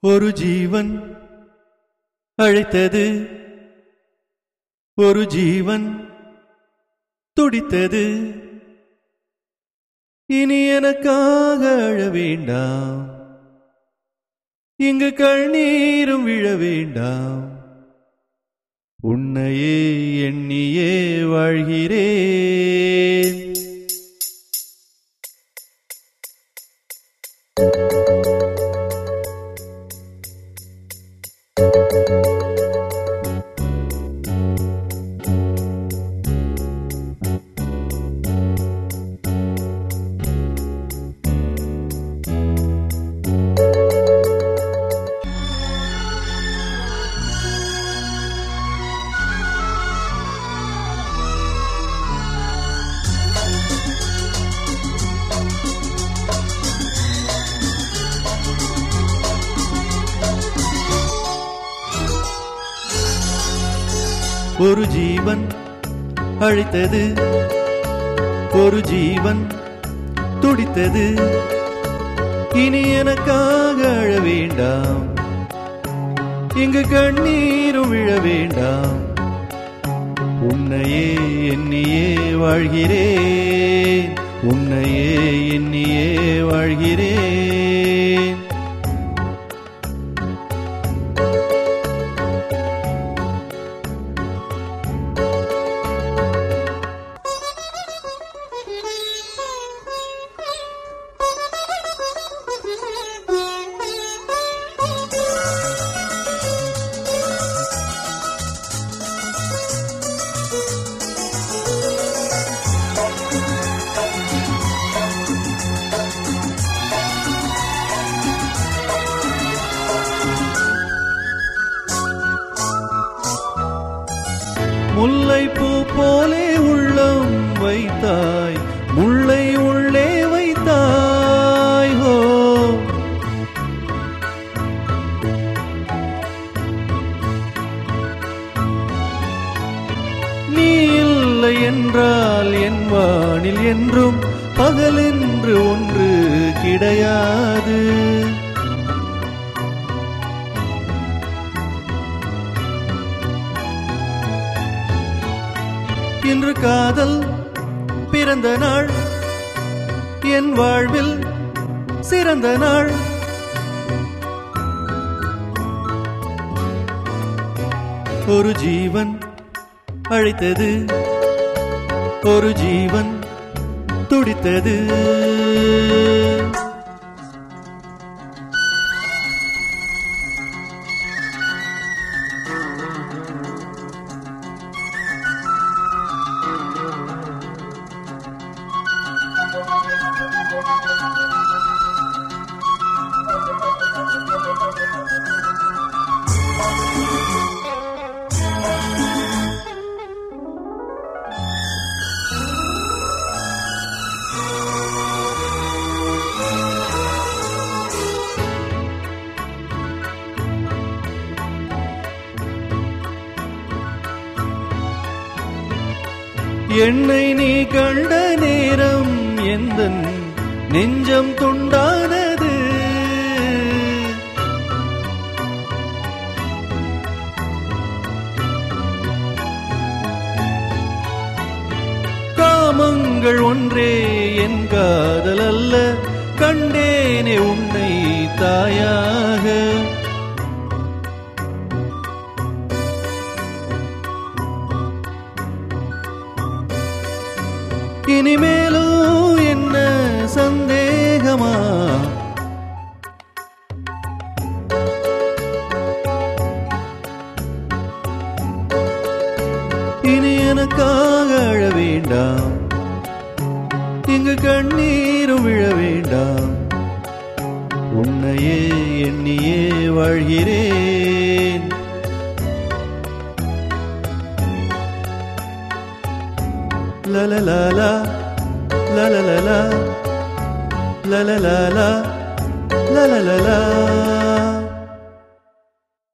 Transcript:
ஒரு ஜீவன் அழைத்தது ஒரு ஜீவன் துடித்தது இனி எனக்காக அழ வேண்டாம் இங்கு கண்ணீரும் விழ வேண்டாம் உன்னையே எண்ணியே வாழ்கிறேன் ஒரு ஜீவன் அழைத்தது ஒரு ஜீவன் துடித்தது இனி எனக்காக அழ வேண்டாம் இங்கு கண்ணீரும் விழ வேண்டாம் உன்னையே எண்ணியே வாழ்கிறேன் உன்னையே எண்ணியே வாழ்கிறேன் முல்லை பூ போலே உள்ளம் வைத்தாய் முல்லை உள்ளே வைத்தாய் ஹோ நீ இல்லை என்றால் என் வானில் என்றும் பகலென்று ஒன்று கிடையாது இன்று காதல் பிறந்த நாள் என் வாழ்வில் சிறந்த நாள் ஒரு ஜீவன் அழைத்தது ஒரு ஜீவன் துடித்தது என்னை நீ கண்ட நேரம் எந்த நெஞ்சம் துண்டானது காமங்கள் ஒன்றே என் காதல் அல்ல கண்டேனே உன்னை தாயாக இனிமேலும் என்ன சந்தேகமா இனி எனக்காக அழ வேண்டாம் இங்கு கண்ணீரும் விழ வேண்டாம் உன்னையே எண்ணியே வாழ்கிறேன் லலலாலா லலலலா லலலாலா லலலலா